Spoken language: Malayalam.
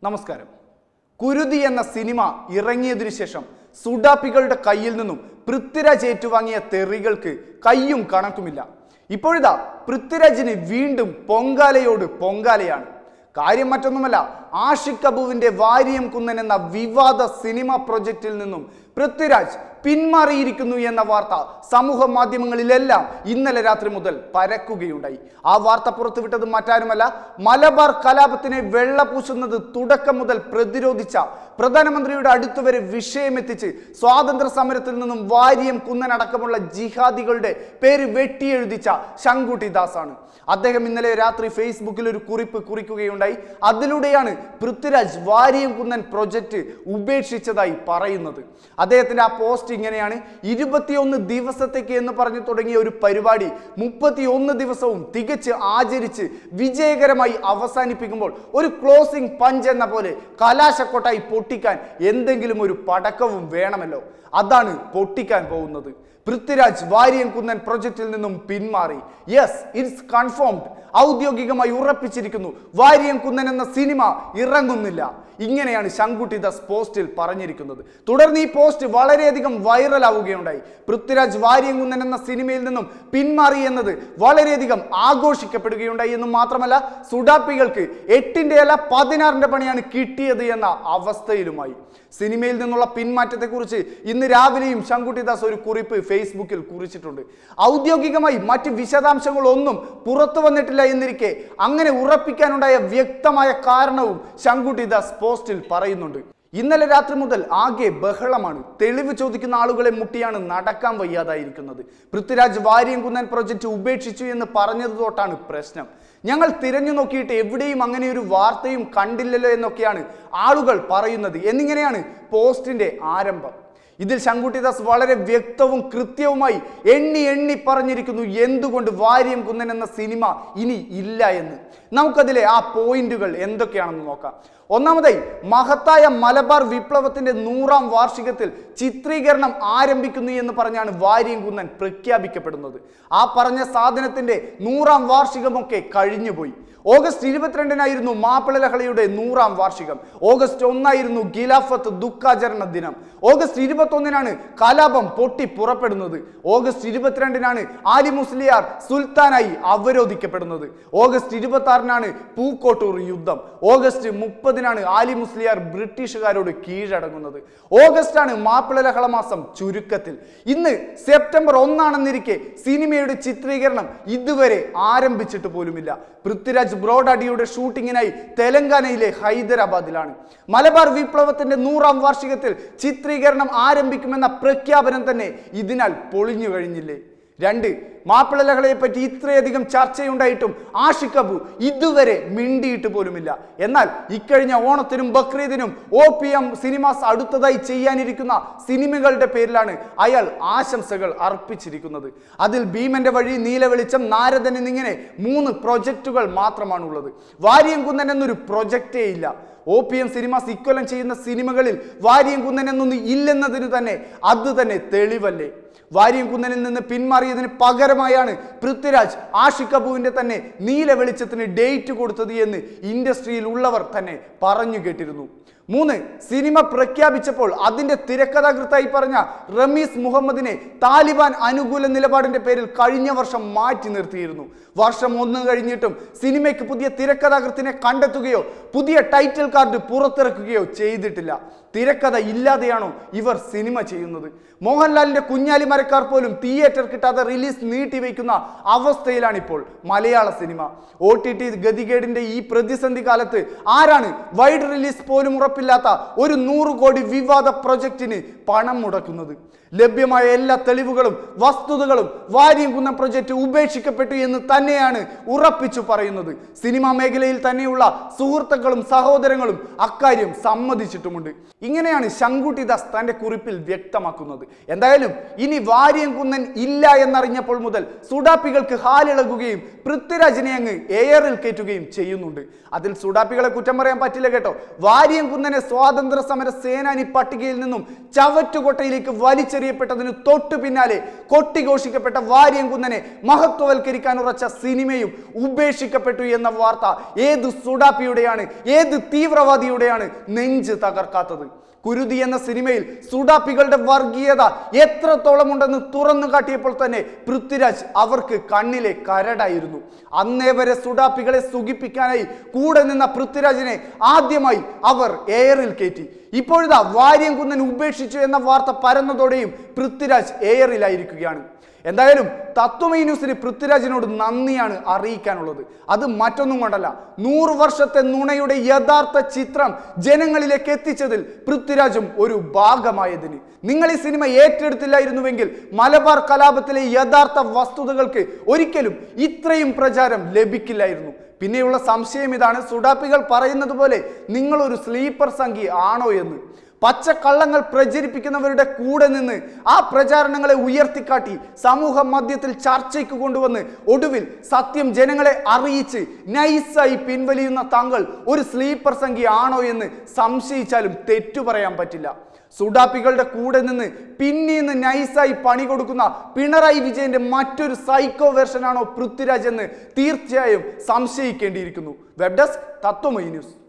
നമസ്കാരം കുരുതി എന്ന സിനിമ ഇറങ്ങിയതിനു ശേഷം സുഡാപ്പികളുടെ കയ്യിൽ നിന്നും പൃഥ്വിരാജ് ഏറ്റുവാങ്ങിയ തെറികൾക്ക് കയ്യും കണക്കുമില്ല ഇപ്പോഴിതാ പൃഥ്വിരാജിന് വീണ്ടും പൊങ്കാലയോട് പൊങ്കാലയാണ് കാര്യം മറ്റൊന്നുമല്ല ആഷിഖ് കപൂവിന്റെ വാരിയം കുന്നൻ എന്ന വിവാദ സിനിമ പ്രൊജക്റ്റിൽ നിന്നും പൃഥ്വിരാജ് പിന്മാറിയിരിക്കുന്നു എന്ന വാർത്ത സമൂഹ മാധ്യമങ്ങളിലെല്ലാം ഇന്നലെ രാത്രി മുതൽ പരക്കുകയുണ്ടായി ആ വാർത്ത പുറത്തുവിട്ടത് മറ്റാരുമല്ല മലബാർ കലാപത്തിനെ വെള്ളപൂശുന്നത് തുടക്കം മുതൽ പ്രതിരോധിച്ച പ്രധാനമന്ത്രിയുടെ അടുത്തുവരെ വിഷയമെത്തിച്ച് സ്വാതന്ത്ര്യ സമരത്തിൽ നിന്നും വാരിയം കുന്നനടക്കമുള്ള ജിഹാദികളുടെ പേര് വെട്ടിയെഴുതിച്ച ശങ്കുട്ടി ദാസ് ആണ് അദ്ദേഹം ഇന്നലെ രാത്രി ഫേസ്ബുക്കിൽ ഒരു കുറിപ്പ് കുറിക്കുകയുണ്ടായി അതിലൂടെയാണ് പൃഥ്വിരാജ് വാരിയം കുന്നൻ പ്രൊജക്റ്റ് ഉപേക്ഷിച്ചതായി പറയുന്നത് അദ്ദേഹത്തിന്റെ ആ പോസ്റ്റ് ഇങ്ങനെയാണ് ഇരുപത്തിയൊന്ന് ദിവസത്തേക്ക് എന്ന് പറഞ്ഞു തുടങ്ങിയ ഒരു പരിപാടി മുപ്പത്തിയൊന്ന് ദിവസവും തികച്ച് ആചരിച്ച് വിജയകരമായി അവസാനിപ്പിക്കുമ്പോൾ ഒരു ക്ലോസിംഗ് പഞ്ച് എന്ന പോലെ കലാശക്കൊട്ടായി പൊട്ടിക്കാൻ എന്തെങ്കിലും ഒരു പടക്കവും വേണമല്ലോ അതാണ് പൊട്ടിക്കാൻ പോകുന്നത് പൃഥ്വിരാജ് വാരിയം കുന്നൻ പ്രൊജക്റ്റിൽ നിന്നും പിന്മാറി യെസ് ഇറ്റ്സ് കൺഫേംഡ് ഔദ്യോഗികമായി ഉറപ്പിച്ചിരിക്കുന്നു വാരിയം കുന്നൻ എന്ന സിനിമ ഇറങ്ങുന്നില്ല ഇങ്ങനെയാണ് ശങ്കുട്ടി ദാസ് പോസ്റ്റിൽ പറഞ്ഞിരിക്കുന്നത് തുടർന്ന് ഈ പോസ്റ്റ് വളരെയധികം വൈറലാവുകയുണ്ടായി പൃഥ്വിരാജ് വാരിയം കുന്നൻ എന്ന സിനിമയിൽ നിന്നും പിന്മാറി എന്നത് വളരെയധികം ആഘോഷിക്കപ്പെടുകയുണ്ടായി എന്നും മാത്രമല്ല സുഡാപ്പികൾക്ക് എട്ടിന്റെ അല്ല പതിനാറിന്റെ പണിയാണ് കിട്ടിയത് എന്ന അവസ്ഥയിലുമായി സിനിമയിൽ നിന്നുള്ള പിന്മാറ്റത്തെക്കുറിച്ച് ഇന്ന് രാവിലെയും ശങ്കുട്ടിദാസ് ഒരു കുറിപ്പ് ഫേസ്ബുക്കിൽ കുറിച്ചിട്ടുണ്ട് ഔദ്യോഗികമായി മറ്റ് വിശദാംശങ്ങളൊന്നും പുറത്തു വന്നിട്ടില്ല എന്നിരിക്കെ അങ്ങനെ ഉറപ്പിക്കാനുണ്ടായ വ്യക്തമായ കാരണവും ശങ്കുട്ടിദാസ് പോസ്റ്റിൽ പറയുന്നുണ്ട് ഇന്നലെ രാത്രി മുതൽ ആകെ ബഹളമാണ് തെളിവ് ചോദിക്കുന്ന ആളുകളെ മുട്ടിയാണ് നടക്കാൻ വയ്യാതായിരിക്കുന്നത് പൃഥ്വിരാജ് വാരിയം കുന്നൻ പ്രൊജക്റ്റ് ഉപേക്ഷിച്ചു എന്ന് പറഞ്ഞത് തൊട്ടാണ് പ്രശ്നം ഞങ്ങൾ തിരഞ്ഞു നോക്കിയിട്ട് എവിടെയും അങ്ങനെ ഒരു വാർത്തയും കണ്ടില്ലല്ലോ എന്നൊക്കെയാണ് ആളുകൾ പറയുന്നത് എന്നിങ്ങനെയാണ് പോസ്റ്റിന്റെ ആരംഭം ഇതിൽ ശങ്കുട്ടിദാസ് വളരെ വ്യക്തവും കൃത്യവുമായി എണ്ണി എണ്ണി പറഞ്ഞിരിക്കുന്നു എന്തുകൊണ്ട് വാര്യം കുന്നൻ എന്ന സിനിമ ഇനി ഇല്ല എന്ന് നമുക്കതിലെ ആ പോയിന്റുകൾ എന്തൊക്കെയാണെന്ന് നോക്കാം ഒന്നാമതായി മഹത്തായ മലബാർ വിപ്ലവത്തിന്റെ നൂറാം വാർഷികത്തിൽ ചിത്രീകരണം ആരംഭിക്കുന്നു എന്ന് പറഞ്ഞാണ് വാര്യം കുന്നൻ പ്രഖ്യാപിക്കപ്പെടുന്നത് ആ പറഞ്ഞ സാധനത്തിന്റെ നൂറാം വാർഷികമൊക്കെ കഴിഞ്ഞുപോയി ഓഗസ്റ്റ് ഇരുപത്തിരണ്ടിനായിരുന്നു മാപ്പിള ലഹളയുടെ നൂറാം വാർഷികം ഓഗസ്റ്റ് ഒന്നായിരുന്നു ഗിലാഫത്ത് ദുഃഖാചരണ ദിനം ഓഗസ്റ്റ് ഇരുപത്തൊന്നിനാണ് കലാപം പൊട്ടി പുറപ്പെടുന്നത് ഓഗസ്റ്റ് ഇരുപത്തിരണ്ടിനാണ് ആലി മുസ്ലിയാർ സുൽത്താനായി അവരോധിക്കപ്പെടുന്നത് ഓഗസ്റ്റ് ഇരുപത്തി ആറിനാണ് പൂക്കോട്ടൂർ യുദ്ധം ഓഗസ്റ്റ് മുപ്പതിനാണ് ആലി മുസ്ലിയാർ ബ്രിട്ടീഷുകാരോട് കീഴടങ്ങുന്നത് ഓഗസ്റ്റ് ആണ് മാപ്പിള ലഹള മാസം ചുരുക്കത്തിൽ ഇന്ന് സെപ്റ്റംബർ ഒന്നാണെന്നിരിക്കെ സിനിമയുടെ ചിത്രീകരണം ഇതുവരെ ആരംഭിച്ചിട്ട് പോലുമില്ല പൃഥ്വിരാജ് ബ്രോഡാഡിയുടെ ഷൂട്ടിങ്ങിനായി തെലങ്കാനയിലെ ഹൈദരാബാദിലാണ് മലബാർ വിപ്ലവത്തിന്റെ നൂറാം വാർഷികത്തിൽ ചിത്രീകരണം ആരംഭിക്കുമെന്ന പ്രഖ്യാപനം തന്നെ ഇതിനാൽ പൊളിഞ്ഞു കഴിഞ്ഞില്ലേ രണ്ട് മാപ്പിള ലഹളയെ പറ്റി ഇത്രയധികം ചർച്ചയുണ്ടായിട്ടും ആഷിഖ് അബു ഇതുവരെ മിണ്ടിയിട്ട് പോലുമില്ല എന്നാൽ ഇക്കഴിഞ്ഞ ഓണത്തിനും ബക്രീദിനും ഒ പി എം സിനിമാസ് അടുത്തതായി ചെയ്യാനിരിക്കുന്ന സിനിമകളുടെ പേരിലാണ് അയാൾ ആശംസകൾ അർപ്പിച്ചിരിക്കുന്നത് അതിൽ ഭീമന്റെ വഴി നീലവെളിച്ചം നാരദൻ എന്നിങ്ങനെ മൂന്ന് പ്രൊജക്റ്റുകൾ മാത്രമാണുള്ളത് വാരിയം കുന്നൻ എന്നൊരു പ്രൊജക്റ്റേ ഇല്ല ഒ പി എം സിനിമാസ് ഇക്കൊല്ലം ചെയ്യുന്ന സിനിമകളിൽ വാരിയം കുന്നൻ എന്നൊന്നും ഇല്ലെന്നതിന് തന്നെ അത് തന്നെ തെളിവല്ലേ വാരിയം കുന്നനിൽ നിന്ന് പിന്മാറിയതിന് പകരമായാണ് പൃഥ്വിരാജ് ആഷിഖ് കപൂവിന്റെ തന്നെ നീല വെളിച്ചത്തിന് ഡേറ്റ് കൊടുത്തത് എന്ന് ഇൻഡസ്ട്രിയിൽ ഉള്ളവർ തന്നെ പറഞ്ഞു കേട്ടിരുന്നു മൂന്ന് സിനിമ പ്രഖ്യാപിച്ചപ്പോൾ അതിന്റെ തിരക്കഥാകൃത്തായി പറഞ്ഞ റമീസ് മുഹമ്മദിനെ താലിബാൻ അനുകൂല നിലപാടിന്റെ പേരിൽ കഴിഞ്ഞ വർഷം മാറ്റി നിർത്തിയിരുന്നു വർഷം ഒന്ന് കഴിഞ്ഞിട്ടും സിനിമയ്ക്ക് പുതിയ തിരക്കഥാകൃത്തിനെ കണ്ടെത്തുകയോ പുതിയ ടൈറ്റിൽ കാർഡ് പുറത്തിറക്കുകയോ ചെയ്തിട്ടില്ല തിരക്കഥ ഇല്ലാതെയാണോ ഇവർ സിനിമ ചെയ്യുന്നത് മോഹൻലാലിന്റെ കുഞ്ഞാലി മരക്കാർ പോലും തിയേറ്റർ കിട്ടാതെ റിലീസ് നീട്ടിവെക്കുന്ന അവസ്ഥയിലാണിപ്പോൾ മലയാള സിനിമ ഒ ടി ടി ഗതികേടിന്റെ ഈ പ്രതിസന്ധി കാലത്ത് ആരാണ് വൈഡ് റിലീസ് പോലും ഉറപ്പില്ലാത്ത ഒരു നൂറ് കോടി വിവാദ പ്രൊജക്റ്റിന് പണം മുടക്കുന്നത് ലഭ്യമായ എല്ലാ തെളിവുകളും വസ്തുതകളും വാരിയം കുന്ന പ്രൊജക്റ്റ് ഉപേക്ഷിക്കപ്പെട്ടു എന്ന് തന്നെയാണ് ഉറപ്പിച്ചു പറയുന്നത് സിനിമാ മേഖലയിൽ തന്നെയുള്ള സുഹൃത്തുക്കളും സഹോദരങ്ങളും അക്കാര്യം സമ്മതിച്ചിട്ടുമുണ്ട് ഇങ്ങനെയാണ് ശങ്കുട്ടി ദാസ് തന്റെ കുറിപ്പിൽ വ്യക്തമാക്കുന്നത് എന്തായാലും ഇനി വാരിയം കുന്നൻ ഇല്ല എന്നറിഞ്ഞപ്പോൾ മുതൽ സുഡാപ്പികൾക്ക് ഹാലിളകുകയും പൃഥ്വിരാജിനെ അങ്ങ് എയറിൽ കയറ്റുകയും ചെയ്യുന്നുണ്ട് അതിൽ സുഡാപ്പികളെ കുറ്റം പറയാൻ പറ്റില്ല കേട്ടോ വാരിയം കുന്നൻ കുന്നനെ സ്വാതന്ത്ര്യ സമര സേനാനി പട്ടികയിൽ നിന്നും ചവറ്റുകൊട്ടയിലേക്ക് വലിച്ചെറിയപ്പെട്ടതിന് തൊട്ടു പിന്നാലെ കൊട്ടിഘോഷിക്കപ്പെട്ട വാര്യംകുന്നനെ മഹത്വവൽക്കരിക്കാൻ ഉറച്ച സിനിമയും ഉപേക്ഷിക്കപ്പെട്ടു എന്ന വാർത്ത ഏത് സുഡാപ്പിയുടെയാണ് ഏത് തീവ്രവാദിയുടെയാണ് നെഞ്ച് തകർക്കാത്തത് കുരുതി എന്ന സിനിമയിൽ സുഡാപ്പികളുടെ വർഗീയത എത്രത്തോളം ഉണ്ടെന്ന് തുറന്നു കാട്ടിയപ്പോൾ തന്നെ പൃഥ്വിരാജ് അവർക്ക് കണ്ണിലെ കരടായിരുന്നു അന്നേ വരെ സുഡാപ്പികളെ സുഖിപ്പിക്കാനായി കൂടെ നിന്ന പൃഥ്വിരാജിനെ ആദ്യമായി അവർ എയറിൽ കയറ്റി ഇപ്പോഴിതാ വാര്യംകുന്നൻ ഉപേക്ഷിച്ചു എന്ന വാർത്ത പരന്നതോടെയും പൃഥ്വിരാജ് എയറിലായിരിക്കുകയാണ് എന്തായാലും തത്വമൈ ന്യൂസിന് പൃഥ്വിരാജിനോട് നന്ദിയാണ് അറിയിക്കാനുള്ളത് അത് മറ്റൊന്നും കൊണ്ടല്ല നൂറ് വർഷത്തെ നുണയുടെ യഥാർത്ഥ ചിത്രം ജനങ്ങളിലേക്ക് എത്തിച്ചതിൽ പൃഥ്വിരാജും ഒരു ഭാഗമായതിന് നിങ്ങൾ ഈ സിനിമ ഏറ്റെടുത്തില്ലായിരുന്നുവെങ്കിൽ മലബാർ കലാപത്തിലെ യഥാർത്ഥ വസ്തുതകൾക്ക് ഒരിക്കലും ഇത്രയും പ്രചാരം ലഭിക്കില്ലായിരുന്നു പിന്നെയുള്ള സംശയം ഇതാണ് സുഡാപ്പികൾ പറയുന്നത് പോലെ നിങ്ങളൊരു സ്ലീപ്പർ സംഖ്യ ആണോ എന്ന് പച്ചക്കള്ളങ്ങൾ പ്രചരിപ്പിക്കുന്നവരുടെ കൂടെ നിന്ന് ആ പ്രചാരണങ്ങളെ ഉയർത്തിക്കാട്ടി സമൂഹ മധ്യത്തിൽ ചർച്ചയ്ക്ക് കൊണ്ടുവന്ന് ഒടുവിൽ സത്യം ജനങ്ങളെ അറിയിച്ച് നൈസായി പിൻവലിയുന്ന താങ്കൾ ഒരു സ്ലീപ്പർ സംഖ്യ ആണോ എന്ന് സംശയിച്ചാലും തെറ്റു പറയാൻ പറ്റില്ല സുഡാപ്പികളുടെ കൂടെ നിന്ന് പിന്നീന്ന് നൈസായി പണി കൊടുക്കുന്ന പിണറായി വിജയന്റെ മറ്റൊരു സൈക്കോ വെർഷനാണോ പൃഥ്വിരാജ് എന്ന് തീർച്ചയായും സംശയിക്കേണ്ടിയിരിക്കുന്നു വെബ് ഡെസ്ക് തത്വമൈ ന്യൂസ്